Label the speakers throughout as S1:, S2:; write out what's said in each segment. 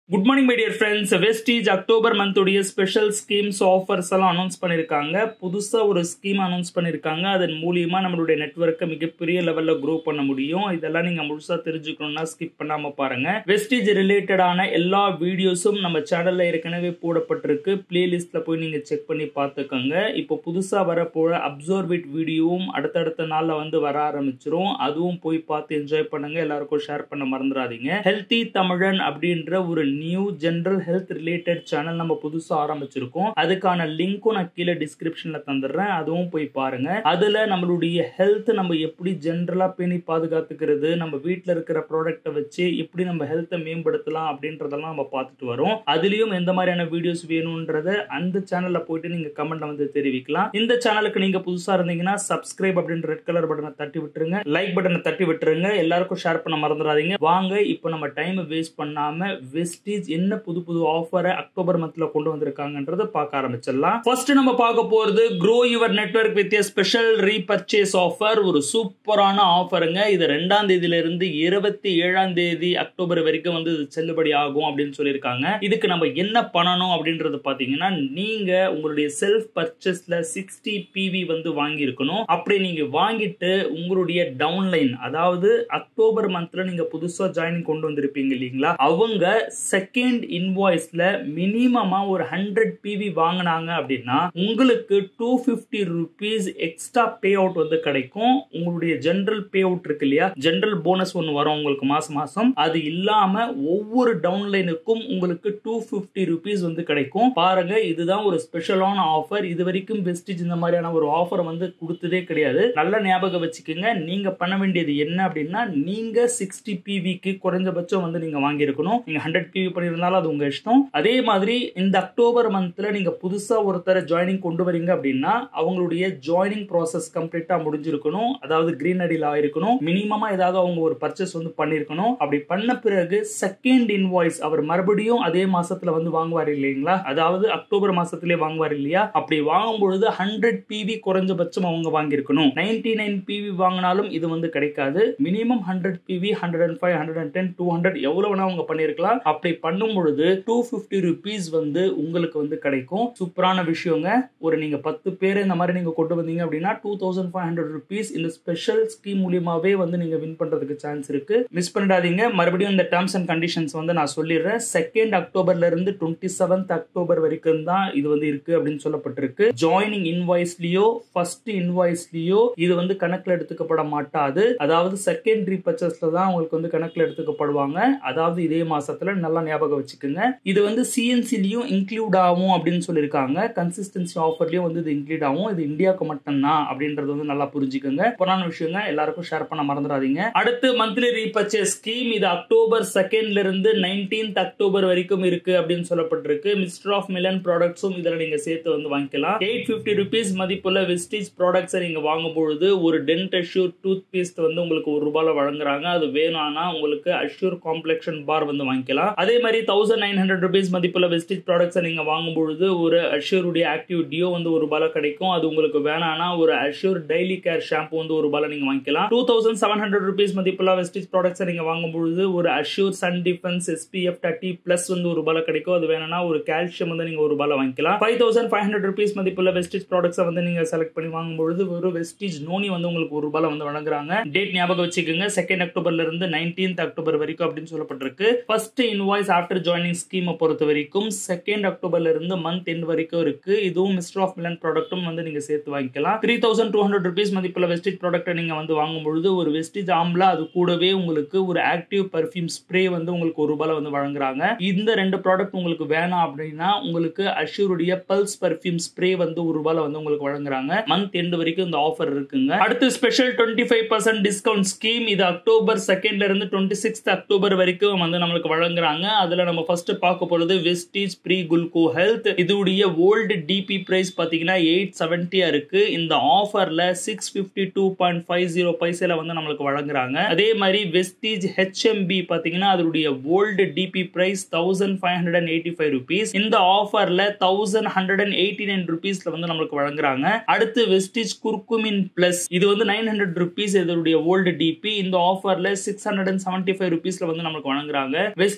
S1: good morning my dear friends Vestige October மந்தோடைய special schemes offers எல்லாம் announce பண்ணியிருக்காங்க புதுசாக ஒரு ஸ்கீம் அனௌன்ஸ் பண்ணியிருக்காங்க அதன் மூலியமா நம்மளுடைய நெட்ஒர்க்கை மிகப்பெரிய லெவலில் க்ரோ பண்ண முடியும் இதெல்லாம் நீங்கள் முழுசாக தெரிஞ்சுக்கணும்னா ஸ்கிப் பண்ணாமல் பாருங்க வெஸ்டீஜ் ரிலேட்டடான எல்லா வீடியோஸும் நம்ம சேனலில் ஏற்கனவே போடப்பட்டிருக்கு பிளேலிஸ்ட்டில் போய் நீங்கள் செக் பண்ணி பார்த்துக்கோங்க இப்போ புதுசாக வரப்போகிற அப்சர்விட் வீடியோவும் அடுத்தடுத்த நாளில் வந்து வர ஆரம்பிச்சிரும் அதுவும் போய் பார்த்து என்ஜாய் பண்ணுங்க எல்லாருக்கும் ஷேர் பண்ண மறந்துடாதீங்க ஹெல்த்தி தமிழன் அப்படின்ற ஒரு new general health related channel நம்ம புதுசா ஆரம்பிச்சிருக்கோம் அதுக்கான லிங்க்கும் நான் கீழே டிஸ்கிரிப்ஷன்ல தந்துடுறேன் அதுவும் போய் பாருங்க அதுல நம்மளுடைய ஹெல்த் நம்ம எப்படி ஜென்ரலா பேணி பாதுகாத்துக்கிறது நம்ம வீட்டில் இருக்கிற ப்ராடக்ட்டை வச்சு எப்படி நம்ம ஹெல்த்தை மேம்படுத்தலாம் அப்படின்றதெல்லாம் நம்ம பார்த்துட்டு வரோம் அதுலயும் எந்த மாதிரியான வீடியோஸ் வேணும்ன்றத அந்த சேனல்ல போயிட்டு நீங்க கமெண்ட்ல வந்து தெரிவிக்கலாம் இந்த சேனலுக்கு நீங்க புதுசா இருந்தீங்கன்னா சப்ஸ்கிரைப் அப்படின்ற ரெட் கலர் பட்டனை தட்டி விட்டுருங்க லைக் பட்டனை தட்டி விட்டுருங்க எல்லாருக்கும் ஷேர் பண்ண மறந்துடாதீங்க வாங்க இப்போ நம்ம டைம் வேஸ்ட் பண்ணாம வெஸ்டீஜ் என்ன புது புது ஆஃபரை அக்டோபர் மந்த்ல கொண்டு வந்திருக்காங்கன்றத பார்க்க ஆரம்பிச்சிடலாம் ஃபர்ஸ்ட் நம்ம பார்க்க போறது grow your network with special repurchase offer ஒரு சூப்பரான ஆஃபருங்க இது ரெண்டாம் தேதியில இருந்து இருபத்தி ஏழாம் தேதி அக்டோபர் வரைக்கும் வந்து இது செல்லுபடி ஆகும் அப்படின்னு சொல்லியிருக்காங்க இதுக்கு நம்ம என்ன பண்ணணும் அப்படின்றது பாத்தீங்கன்னா நீங்க உங்களுடைய செல்ஃப் பர்ச்சேஸ்ல சிக்ஸ்டி பிவி வந்து வாங்கியிருக்கணும் அப்படி நீங்க வாங்கிட்டு உங்களுடைய டவுன்லைன் அதாவது அக்டோபர் மந்த்ல நீங்க புதுசா ஜாயினிங் கொண்டு வந்திருப்பீங்க இல்லைங்களா அவங்க செகண்ட் இன்வாய்ஸ்ல மினிமமா ஒரு ஹண்ட்ரட் பிவி வாங்கினாங்க அப்படின்னா உங்களுக்கு two fifty rupees extra payout வந்து கிடைக்கும் உங்களுடைய ஜென்ரல் பே அவுட் இருக்கு இல்லையா ஜென்ரல் போனஸ் ஒன்று வரும் உங்களுக்கு மாசம் மாசம் அது இல்லாம ஒவ்வொரு டவுன்லைனுக்கும் உங்களுக்கு டூ பிப்டி ருபீஸ் வந்து கிடைக்கும் பாருங்க இதுதான் ஒரு ஸ்பெஷலான ஆஃபர் இது வரைக்கும் பெஸ்டிஜ் இந்த மாதிரியான ஒரு ஆஃபர் வந்து கொடுத்ததே கிடையாது நல்ல ஞாபகம் வச்சுக்கோங்க நீங்க பண்ண வேண்டியது என்ன அப்படின்னா நீங்க சிக்ஸ்டி பிவிக்கு குறைஞ்சபட்சம் வந்து நீங்க வாங்கியிருக்கணும் நீங்க ஹண்ட்ரட் பிவி பண்ணியிருந்தாலும் அது உங்க இஷ்டம் அதே மாதிரி இந்த அக்டோபர் மந்த்ல நீங்க புதுசா ஒருத்தரை ஜாயினிங் கொண்டு வரீங்க அப்படின்னா அவங்களுடைய ஜாயினிங் ப்ராசஸ் கம்ப்ளீட்டா முடிஞ்சிருக்கணும் அதாவது கிரீன் அடியில் ஆயிருக்கணும் மினிமமா ஏதாவது அவங்க ஒரு பர்ச்சேஸ் வந்து பண்ணிருக்கணும் அப்படி பண்ண பிறகு செகண்ட் இன்வாய்ஸ் அவர் மறுபடியும் அதே மாசத்துல வந்து வாங்குவார் இல்லைங்களா அதாவது அக்டோபர் மாசத்திலே வாங்குவார் இல்லையா அப்படி வாங்கும் பொழுது ஹண்ட்ரட் பிவி குறைஞ்சபட்சம் அவங்க வாங்கியிருக்கணும் நைன்டி நைன் பிவி வாங்கினாலும் இது வந்து கிடைக்காது minimum hundred PV hundred and five hundred and ten two hundred எவ்வளவு வேணா அவங்க பண்ணிருக்கலாம் அப்படி பண்ணும் பொழுது டூ பிப்டி ருபீஸ் வந்து உங்களுக்கு வந்து கிடைக்கும் சூப்பரான விஷயங்க ஒரு நீங்க பத்து பேர் இந்த மாதிரி நீங்க கொண்டு வந்தீங்க அப்படின்னா two thousand five hundred rupees இந்த ஸ்பெஷல் ஸ்கீம் மூலியமாவே வந்து நீங்க வின் பண்றதுக்கு சான்ஸ் இருக்கு மிஸ் பண்ணிடாதீங்க மறுபடியும் இந்த டேர்ம்ஸ் அண்ட் கண்டிஷன்ஸ் வந்து நான் சொல்லிடுறேன் செகண்ட் அக்டோபர்ல இருந்து டுவெண்ட்டி செவன்த் அக்டோபர் வரைக்கும் தான் இது வந்து இருக்கு அப்படின்னு சொல்லப்பட்டிருக்கு ஜாயினிங் இன்வாய்ஸ்லயோ ஃபர்ஸ்ட் இன்வாய்ஸ்லயோ இது வந்து கணக்கில் எடுத்துக்கப்பட மாட்டாது அதாவது செகண்டரி பர்ச்சேஸ்ல தான் உங்களுக்கு வந்து கணக்கில் எடுத்துக்கப்படுவாங்க அதாவது இதே மாசத்துல நல்லா ஞாபகம் வச்சுக்கோங்க இது வந்து சிஎன்சிலையும் இன்க்ளூட் ஆகும் அப்படின்னு சொல்லியிருக்காங்க கன்சிஸ்டன்சி ஆஃபர்லயும் வந்து இது இன்க்ளூட் ஆகும் இது இந்தியாவுக்கு மட்டும்தான் அப்படின்றது வந்து நல்லா புரிஞ்சுக்கோங்க புறான விஷயங்க எல்லாருக்கும் ஷேர் பண்ண மறந்துடாதீங்க அடுத்து மந்த்லி ரீபர்ச்சேஸ் ஸ்கீம் இது அக்டோபர் செகண்ட்ல இருந்து நைன்டீன்த் அக்டோபர் வரைக்கும் இருக்கு அப்படின்னு சொல்லப்பட்டிருக்கு மிஸ்டர் ஆஃப் மிலன் ப்ராடக்ட்ஸும் இதுல நீங்க சேர்த்து வந்து வாங்கிக்கலாம் எயிட் பிப்டி ருபீஸ் மதிப்புள்ள வெஸ்டேஜ் ப்ராடக்ட்ஸை நீங்க வாங்கும் பொழுது ஒரு டென்ட் அஷ்யூர் டூத் பேஸ்ட் வந்து உங்களுக்கு ஒரு ரூபாயில வழங்குறாங்க அது வேணும்னா உங்களுக்கு அஷ்யூர் காம்ப்ளெக்ஷன் பார் வந்து வாங்கிக்கலாம் அதே மாதிரி தௌசண்ட் நைன் ஹண்ட்ரட் ருபீஸ் மதிப்புள்ள வெஸ்டேஜ் ப்ராடக்ட்ஸை நீங்க வாங்கும் பொழுது ஒரு அஷ்யூருடைய ஆக்டிவ் டியோ வந்து ஒரு ரூபாயில கிடைக்கும் அது உங்களுக்கு வேணாம்னா ஒரு அஷ்யூர் டெய்லி கேர் ஷாம்பு வந்து ஒரு ரூபாயில நீங்க வாங்கிக்கலாம் two thousand seven hundred rupees மதிப்புள்ள வெஸ்டேஜ் ப்ராடக்ட்ஸை நீங்க வாங்கும் பொழுது ஒரு Assure sun defence SPF thirty plus வந்து ஒரு ரூபாயில கிடைக்கும் அது வேணும்னா ஒரு கால்சியம் வந்து நீங்க ஒரு ரூபாயில வாங்கிக்கலாம் five thousand five hundred rupees மதிப்புள்ள வெஸ்டேஜ் ப்ராடக்ட்ஸை வந்து நீங்க செலக்ட் பண்ணி வாங்கும் பொழுது ஒரு வெஸ்டேஜ் நோனி வந்து உங்களுக்கு ஒரு ரூபாயில வந்து வழங்குறாங்க டேட் ஞாபகம் வச்சுக்கோங்க செகண்ட் அக்டோபர்ல இருந்து நைன்டீன்த் அக்டோபர் வரைக்கும் அப்படின்னு சொல்லப்பட்டிருக்கு ஃபர்ஸ்ட் இன்வாய்ஸ் ஆஃப்டர் ஜாயினிங் ஸ்கீமை பொறுத்த வரைக்கும் செகண்ட் அக்டோபர்ல இருந்து மந்த் எண்ட் வரைக்கும் இருக்கு இதுவும் மிஸ்டர் ஆஃப் மிலன் ப்ராடக்ட்டும் வந்து நீங்க சேர்த்து வாங்கிக்கலாம் three thousand two hundred rupees மதிப்புள்ள வெஸ்டேஜ் ப்ராடக்ட்டை நீங்க வந்து வாங்கும் பொழுது ஒரு வெஸ்டேஜ் ஆம்லா அது கூடவே உங்களுக்கு ஒரு ஆக்டிவ் பர்ஃபியூம் ஸ்ப்ரே வந்து உங்களுக்கு ஒரு ரூபாயில வந்து வழங்குறாங்க இந்த ரெண்டு ப்ராடக்ட் உங்களுக்கு வேணாம் அப்படின்னா உங்களுக்கு அஷ்யூருடைய பல்ஸ் பர்ஃபியூம் ஸ்ப்ரே வந்து ஒரு ரூபாயில வந்து உங்களுக்கு வழங்குறாங்க மந்த் எண்ட் வரைக்கும் இந்த ஆஃபர் இருக்குங்க அடுத்து special twenty five percent discount scheme இது அக்டோபர் செகண்ட்ல இருந்து டுவெண்ட்டி சிக்ஸ்த் அக்டோபர் வரைக்கும் வந்து நம்மளுக்கு வழங்குறாங்க அதுல நம்ம ஃபர்ஸ்ட் பார்க்க போறது வெஸ்டீஜ் ப்ரீ குல்கோ ஹெல்த் இதோடைய ஓல்டு டிபி பிரைஸ் பாத்தீங்கன்னா எயிட் செவன்ட்டியா இருக்கு இந்த ஆஃபர்ல six fifty two point five zero பைசைல வந்து நம்மளுக்கு வழங்குறாங்க அதே மாதிரி வெஸ்டீஜ் ஹெச்எம்பி பாத்தீங்கன்னா அதோடைய old DP price thousand five hundred and eighty five rupees இந்த ஆஃபர்ல thousand hundred and eighty nine ருபீஸ்ல வந்து நம்மளுக்கு வழங்குறாங்க அடுத்து வெஸ்டீஜ் குர்குமின் பிளஸ் இது வந்து நைன் ஹண்ட்ரட் ருபீஸ் இதோடைய ஓல்டு டிபி இந்த ஆஃபர்ல six hundred and seventy five ருபீஸ்ல வந்து நம்மளுக்கு வழங்குறாங்க வெஸ்டேஜ் யூ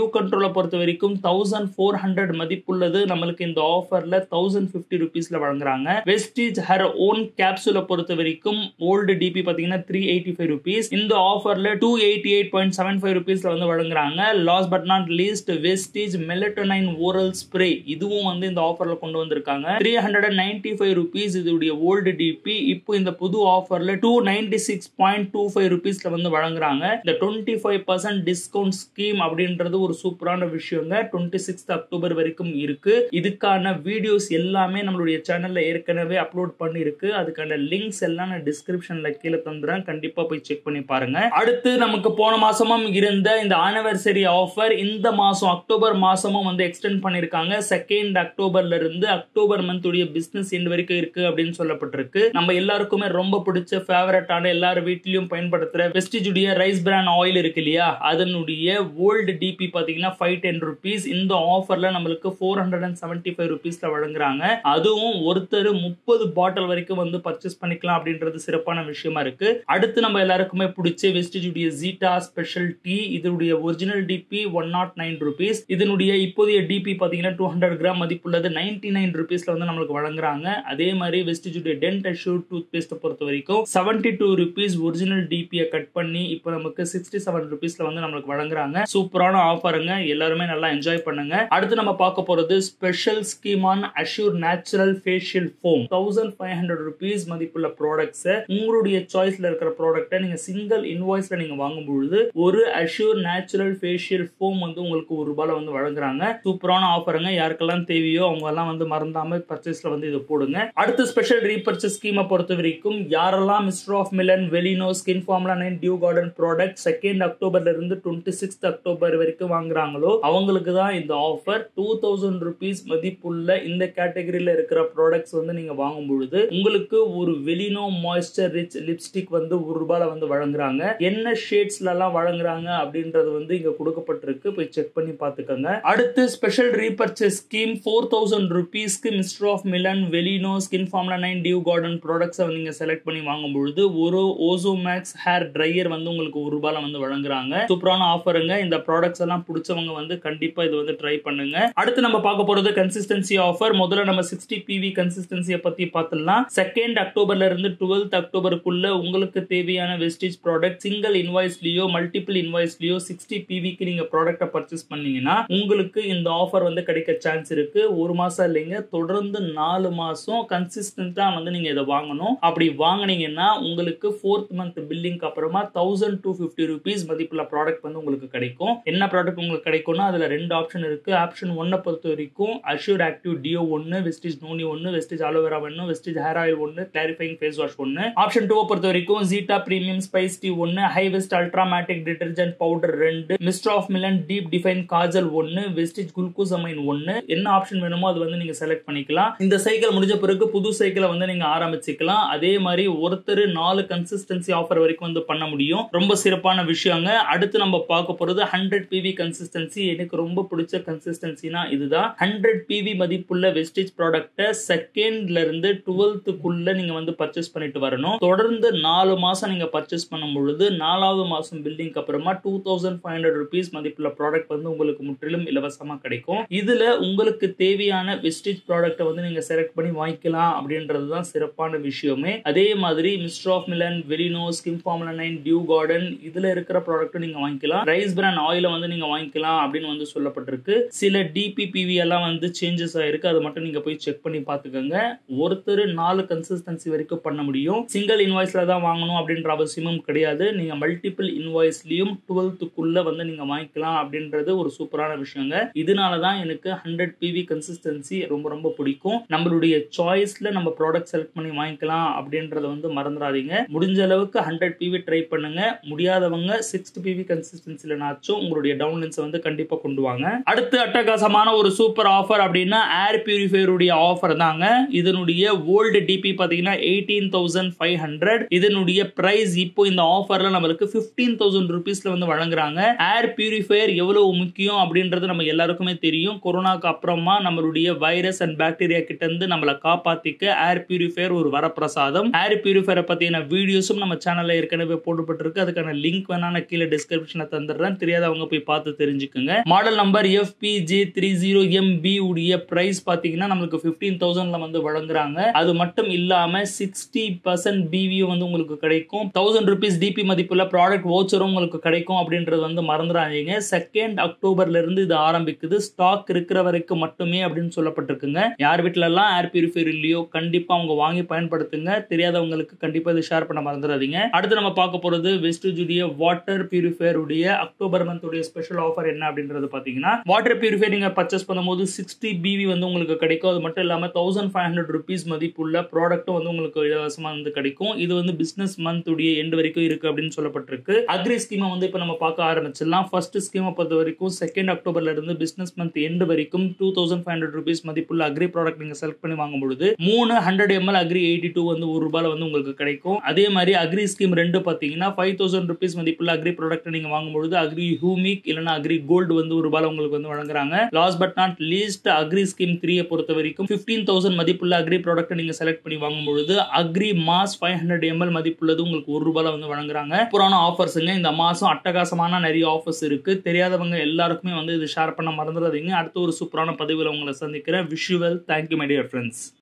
S1: வியூ கண்ட்ரோலை பொறுத்த வரைக்கும் தௌசண்ட் ஃபோர் ஹண்ட்ரட் மதிப்புள்ளது நம்மளுக்கு இந்த ஆஃபர்ல தௌசண்ட் ஃபிஃப்டி ருபீஸ்ல வழங்குறாங்க வெஸ்டீஜ் ஹர் ஓன் கேப்சூலை பொறுத்த வரைக்கும் ஓல்டு டிபி பாத்தீங்கன்னா த்ரீ எயிட்டி ஃபைவ் ருபீஸ் இந்த ஆஃபர்ல two eighty eight point seven five ருபீஸ்ல வந்து வழங்குறாங்க last but not least Vestige melatonin oral spray இதுவும் வந்து இந்த ஆஃபர்ல கொண்டு வந்திருக்காங்க three hundred and ninety five rupees இதோடைய ஓல்டு டிபி இப்போ இந்த புது ஆஃபர்ல two ninety six point two five ருபீஸ்ல வந்து வழங்குறாங்க இந்த twenty five percent discount scheme அப்படின்றது ஒரு சூப்பரான விஷயங்க டுவெண்ட்டி சிக்ஸ்த் அக்டோபர் வரைக்கும் இருக்கு இதுக்கான வீடியோஸ் எல்லாமே நம்மளுடைய சேனல்ல ஏற்கனவே அப்லோட் பண்ணிருக்கு அதுக்கான லிங்க்ஸ் எல்லாம் நான் டிஸ்கிரிப்ஷன்ல கீழே தந்துறேன் கண்டிப்பா போய் செக் பண்ணி பாருங்க அடுத்து நமக்கு போன மாசமும் இருந்த இந்த ஆனிவர்சரி ஆஃபர் இந்த மாசம் அக்டோபர் மாசமும் வந்து எக்ஸ்டெண்ட் பண்ணிருக்காங்க செகண்ட் அக்டோபர்ல இருந்து அக்டோபர் மந்த் உடைய பிசினஸ் எண்ட் வரைக்கும் இருக்கு அப்படின்னு சொல்லப்பட்டிருக்கு நம்ம எல்லாருக்குமே ரொம்ப பிடிச்ச ஃபேவரட்டான எல்லார் வீட்லயும் பயன்படுத்துற வெஸ்டிஜுடைய ரைஸ் பிராண்ட் ஆயில் இருக்கு இல்லையா அதனுடைய ஓல்டு டிபி பாத்தீங்கன்னா ஃபைவ் டென் ருபீஸ் இந்த ஆஃபர்ல நம்மளுக்கு four hundred and seventy five ருபீஸ்ல வழங்குறாங்க அதுவும் ஒருத்தர் முப்பது பாட்டில் வரைக்கும் வந்து பர்ச்சேஸ் பண்ணிக்கலாம் அப்படின்றது சிறப்பான விஷயமா இருக்கு அடுத்து நம்ம எல்லாருக்குமே பிடிச்ச வெஸ்டிஜுடைய ஜீட்டா ஸ்பெஷல் டீ இதனுடைய original DP one not nine rupees இதனுடைய இப்போதைய டிபி பாத்தீங்கன்னா டூ ஹண்ட்ரட் கிராம் மதிப்புள்ளது நைன்டி நைன் ருபீஸ்ல வந்து நம்மளுக்கு வழங்குறாங்க அதே மாதிரி வெஸ்டிஜுடைய டென்ட் அஷ்யூ டூத் பேஸ்ட் பொறுத்த வரைக்கும் செவன்டி டூ ருபீஸ் ஒரிஜினல் டிபியை கட் பண்ணி இப்போ நமக்கு சிக்ஸ்டி செவன் ருபீஸ்ல வந்து நம்மளுக்கு வழங்குறாங்க சூப்பரான ஆஃபருங்க எல்லாருமே நல்லா என்ஜாய் பண்ணுங்க அடுத்து நம்ம பார்க்க போறது ஸ்பெஷல் ஸ்கீமான Assure natural facial foam thousand five hundred rupees மதிப்புள்ள ப்ராடக்ட்ஸ் உங்களுடைய சாய்ஸ்ல இருக்கிற ப்ராடக்ட்டை நீங்க சிங்கிள் இன்வாய்ஸ்ல நீங்க வாங்கும் பொழுது ஒரு அஷ்யூர் நேச்சுரல் ஃபேஷியல் ஃபோம் வந்து உங்களுக்கு ஒரு ரூபாயில வந்து வழங்குறாங்க சூப்பரான ஆஃபருங்க யாருக்கெல்லாம் தேவையோ அவங்க எல்லாம் வந்து மறந்தாம பர்ச்சேஸ்ல வந்து இதை போடுங்க அடுத்த ஸ்பெஷல் ரீபர்ச்சேஸ் ஸ்கீமை பொறுத்த வரைக்கும் யாரெல்லாம் mister of Milan Velino skin formula nine dew garden product second அக்டோபர்ல இருந்து டுவெண்ட்டி சிக்ஸ்த் அக்டோபர் வரைக்கும் வாங்குறாங்களோ அவங்களுக்கு தான் இந்த ஆஃபர் டூ தௌசண்ட் ருபீஸ் மதிப்புள்ள இந்த கேட்டகரியில இருக்கிற ப்ராடக்ட்ஸ் வந்து நீங்க வாங்கும் பொழுது உங்களுக்கு ஒரு வெலினோ மாய்ஸ்சர் ரிச் லிப்ஸ்டிக் வந்து ஒரு ரூபாயில வந்து வழங்குறாங்க என்ன ஷேட்ஸ்ல எல்லாம் வழங்குறாங்க அப்படின்றது வந்து இங்க கொடுக்கப்பட்டிருக்கு போய் செக் பண்ணி பாத்துக்கோங்க அடுத்து special repurchase scheme four thousand ருபீஸ்க்கு mister of Milan Velino skin formula nine dew garden ப்ராடக்ட்ஸை நீங்க செலக்ட் பண்ணி வாங்கும் பொழுது ஒரு ஓசோ மேக்ஸ் ஹேர் ட்ரையர் வந்து உங்களுக்கு ஒரு ரூபாயில வந்து வழங்குறாங்க சூப்பரான ஆஃபருங்க இந்த ப்ராடக்ட்ஸ் எல்லாம் பிடிச்சவங்க வந்து கண்டிப்பா இது வந்து ட்ரை பண்ணுங்க அடுத்து நம்ம பார்க்க போறது கன்சிஸ்டன்சி ஆஃபர் முதல்ல நம்ம சிக்ஸ்டி பிவி கன்சிஸ்டன்சியை பத்தி பார்த்துடலாம் செகண்ட் அக்டோபர்ல இருந்து டுவெல்த் அக்டோபருக்குள்ள உங்களுக்கு தேவையான வெஸ்டேஜ் ப்ராடக்ட் சிங்கிள் இன்வாய்ஸ்லயோ மல்டிபிள் இன்வாய்ஸ்லயோ சிக்ஸ்டி பிவிக்கு நீங்க ப்ராடக்ட்டை பர்ச்சேஸ் பண்ணீங்கன்னா உங்களுக்கு இந்த ஆஃபர் வந்து கிடைக்க சான்ஸ் இருக்கு ஒரு மாசம் இல்லைங்க தொடர்ந்து நாலு மாசம் கன்சிஸ்டன்டா வந்து நீங்க இதை வாங்கணும் அப்படி வாங்கினீங்கன்னா உங்களுக்கு ஃபோர்த் மந்த் பில்லிங்க்கு அப்புறமா தௌசண்ட் டூ ஃபிஃப்டி ருபீஸ் மதிப்புள்ள ப்ராடக்ட் வந்து உங்களுக்கு கிடைக்கும் என்ன ப்ராடக்ட் உங்களுக்கு கிடைக்கும்னா அதுல ரெண்டு ஆப்ஷன் இருக்கு ஆப்ஷன் ஒன்னை பொறுத்த வரைக்கும் அஷ்யூர் ஆக்டிவ் டியோ ஒன்னு வெஸ்டேஜ் நோனி ஒன்னு வெஸ்டேஜ் அலோவேரா ஒன்னு வெஸ்டேஜ் ஹேர் ஆயில் ஒன்னு கிளாரிஃபைங் ஃபேஸ் வாஷ் ஒன்னு ஆப்ஷன் டூ பொறுத்த வரைக்கும் ஜீட்டா பிரீமியம் ஸ்பைஸ் டீ ஒன்னு hi west ultramatic detergent powder ரெண்டு mister of Milan deep define kajal ஒன்னு வெஸ்டேஜ் குளுக்கோசமைன் ஒன்னு என்ன ஆப்ஷன் வேணுமோ அது வந்து நீங்க செலக்ட் பண்ணிக்கலாம் இந்த சைக்கிள் முடிஞ்ச பிறகு புது சைக்கிளை வந்து நீங்க ஆரம்பிச்சுக்கலாம் அதே மாதிரி ஒருத்தர் நாலு கன்சிஸ்டன்சி ஆஃபர் வரைக்கும் வந்து பண்ண முடியும் ரொம்ப சிறப்பான விஷயங்க அடுத்து நம்ம பார்க்க போறது ஹண்ட்ரட் பிவி கன்சிஸ்டன்சி எனக்கு ரொம்ப பிடிச்ச கன்சிஸ்டன்சினா இதுதான் ஹண்ட்ரட் பிவி மதிப்புள்ள வெஸ்டேஜ் ப்ராடக்ட்டை செகண்ட்ல இருந்து டுவெல்த்துக்குள்ள நீங்க வந்து பர்ச்சேஸ் பண்ணிட்டு வரணும் தொடர்ந்து நாலு மாசம் நீங்க பர்ச்சேஸ் பண்ணும் பொழுது நாலாவது மாசம் பில்டிங் அப்புறமா two thousand five hundred rupees மதிப்புள்ள ப்ராடக்ட் வந்து உங்களுக்கு முற்றிலும் இலவசமா கிடைக்கும் இதுல உங்களுக்கு தேவையான வெஸ்டேஜ் ப்ராடக்ட்டை வந்து நீங்க செலக்ட் பண்ணி வாங்கிக்கலாம் அப்படின்றது தான் சிறப்பான விஷயமே அதே மாதிரி mister of Milan Velino skin formula nine dew garden இதுல இருக்கிற ப்ராடக்ட்டும் நீங்க வாங்கிக்கலாம் ரைஸ் பிராண்ட் ஆயில வந்து நீங்க வாங்கிக்கலாம் அப்படின்னு வந்து சொல்லப்பட்டிருக்கு சில டிபிபிவி எல்லாம் வந்து சேஞ்சஸ் ஆயிருக்கு அதை மட்டும் நீங்க போய் செக் பண்ணி பாத்துக்கோங்க ஒருத்தர் நாலு கன்சிஸ்டன்சி வரைக்கும் பண்ண முடியும் சிங்கிள் இன்வாய்ஸ்ல தான் வாங்கணும் அப்படின்ற அவசியமும் கிடையாது நீங்க மல்டிபிள் இன்வாய்ஸ்லயும் டுவெல்த்துக்குள்ள வந்து நீங்க வாங்கிக்கலாம் அப்படின்றது ஒரு சூப்பரான விஷயங்க இதனால தான் எனக்கு ஹண்ட்ரட் பிவி கன்சிஸ்டன்சி ரொம்ப ரொம்ப பிடிக்கும் நம்மளுடைய சாய்ஸ்ல நம்ம ப்ராடக்ட் செலக்ட் பண்ணி வாங்கிக்கலாம் அப்படின்றத வந்து மறந்துடாதீங்க முடிஞ்ச அளவுக்கு ஹண்ட்ரட் பிவி ட்ரை பண்ணுங்க முடியாதவங்க சிக்ஸ்டி பிவி கன்சிஸ்டன்சில நாச்சும் உங்களுடைய டவுன்லென்ஸ் வந்து கண்டிப்பா கொண்டு வாங்க அடுத்து அட்டகாசமான ஒரு சூப்பர் ஆஃபர் அப்படின்னா ஏர் பியூரிஃபையருடைய ஆஃபர் தாங்க இதனுடைய ஓல்டு டிபி பாத்தீங்கன்னா எயிட்டீன் தௌசண்ட் ஃபைவ் ஹண்ட்ரட் இதனுடைய பிரைஸ் இப்போ இந்த ஆஃபர்ல நம்மளுக்கு பிப்டீன் தௌசண்ட் ருபீஸ்ல வந்து வழங்குறாங்க ஏர் பியூரிஃபையர் எவ்வளவு முக்கியம் அப்படின்றது நம்ம எல்லாருக்குமே தெரியும் கொரோனாக்கு அப்புறமா நம்மளுடைய வைரஸ் அண்ட் பாக்டீரியா கிட்ட இருந்து நம்மளை காப்பாத்திக்க ஏர் பியூரிஃபையர் ஒரு வரப்பிரசாதம் ஏர் பியூரிஃபையரை பத்தின வீடியோஸும் நம்ம சேனல்ல ஏற்கனவே போட்டுப்பட்டிருக்கு அதுக்கான லிங்க் வேணா நான் கீழே டிஸ்கிரிப்ஷன்ல தந்துடுறேன் தெரியாதவங்க போய் பார்த்து பார்த்து தெரிஞ்சுக்கோங்க model number FBJ three zero MP உடைய பிரைஸ் பார்த்தீங்கன்னா நம்மளுக்கு ஃபிஃப்டீன் தௌசண்ட்ல வந்து வழங்குறாங்க அது மட்டும் இல்லாம சிக்ஸ்டி பர்சன்ட் பிவியும் வந்து உங்களுக்கு கிடைக்கும் தௌசண்ட் ருபீஸ் டிபி மதிப்புள்ள ப்ராடக்ட் வவுச்சரும் உங்களுக்கு கிடைக்கும் அப்படின்றது வந்து மறந்துடாதீங்க செகண்ட் அக்டோபர்ல இருந்து இது ஆரம்பிக்குது ஸ்டாக் இருக்கிற வரைக்கும் மட்டுமே அப்படின்னு சொல்லப்பட்டிருக்குங்க யார் வீட்டுல எல்லாம் ஏர் பியூரிஃபையர் இல்லையோ கண்டிப்பா அவங்க வாங்கி பயன்படுத்துங்க தெரியாதவங்களுக்கு கண்டிப்பா இது ஷேர் பண்ண மறந்துடாதீங்க அடுத்து நம்ம பார்க்க போறது வெஸ்டூஜுடைய வாட்டர் பியூரிஃபையர் உடைய அக்டோபர் மந்த் உடைய ஸ்பெஷல் ஆஃபர் என்ன அப்படின்றது பாத்தீங்கன்னா வாட்டர் பியூரிஃபையர் நீங்க பர்ச்சேஸ் பண்ணும்போது சிக்ஸ்டி பிவி வந்து உங்களுக்கு கிடைக்கும் அது மட்டும் இல்லாம தௌசண்ட் ஃபைவ் ஹண்ட்ரட் ருபீஸ் மதிப்புள்ள ப்ராடக்ட்டும் வந்து உங்களுக்கு இலவசமா வந்து கிடைக்கும் இது வந்து பிசினஸ் மந்த் உடைய எண்ட் வரைக்கும் இருக்கு அப்படின்னு சொல்லப்பட்டிருக்கு அக்ரி ஸ்கீமை வந்து இப்போ நம்ம பார்க்க ஆரம்பிச்சிடலாம் ஃபர்ஸ்ட் ஸ்கீமை பொறுத்த வரைக்கும் செகண்ட் அக்டோபர்ல இருந்து பிசினஸ் மந்த் எண்ட் வரைக்கும் two thousand five hundred rupees மதிப்புள்ள அக்ரி ப்ராடக்ட் நீங்க செலக்ட் பண்ணி வாங்கும் பொழுது மூணு hundred ML agri eighty two வந்து ஒரு ரூபாயில வந்து உங்களுக்கு கிடைக்கும் அதே மாதிரி அக்ரி ஸ்கீம் ரெண்டு பார்த்தீங்கன்னா ஃபைவ் தௌசண்ட் ருபீஸ் மதிப்புள்ள அக்ரி ப்ராடக்ட் நீங்க வாங்கும் பொழுது அக்ரி ஹூமிக் இல்லைன்னா அக்ரி கோல்டு வந்து ஒரு ரூபாயில உங்களுக்கு வந்து வழங்குறாங்க last but not least agri scheme த்ரீயை பொறுத்த வரைக்கும் ஃபிஃப்டீன் தௌசண்ட் மதிப்புள்ள அக்ரி ப்ராடக்ட் நீங்க செலக்ட் பண்ணி வாங்கும் பொழுது agri mass five hundred ML மதிப்புள்ளது உங்களுக்கு ஒரு ரூபாயில வந்து வழங்குறாங்க புறான ஆஃபர்ஸுங்க இந்த மாசம் அட்டகாசமான நிறைய ஆஃபர்ஸ் இருக்கு தெரியாதவங்க எல்லாருக்குமே வந்து இது ஷேர் பண்ண மறந்துடாதீங்க அடுத்த ஒரு சூப்பரான பதிவில் உங்களை சந்திக்கிறேன் visual thank you my dear friends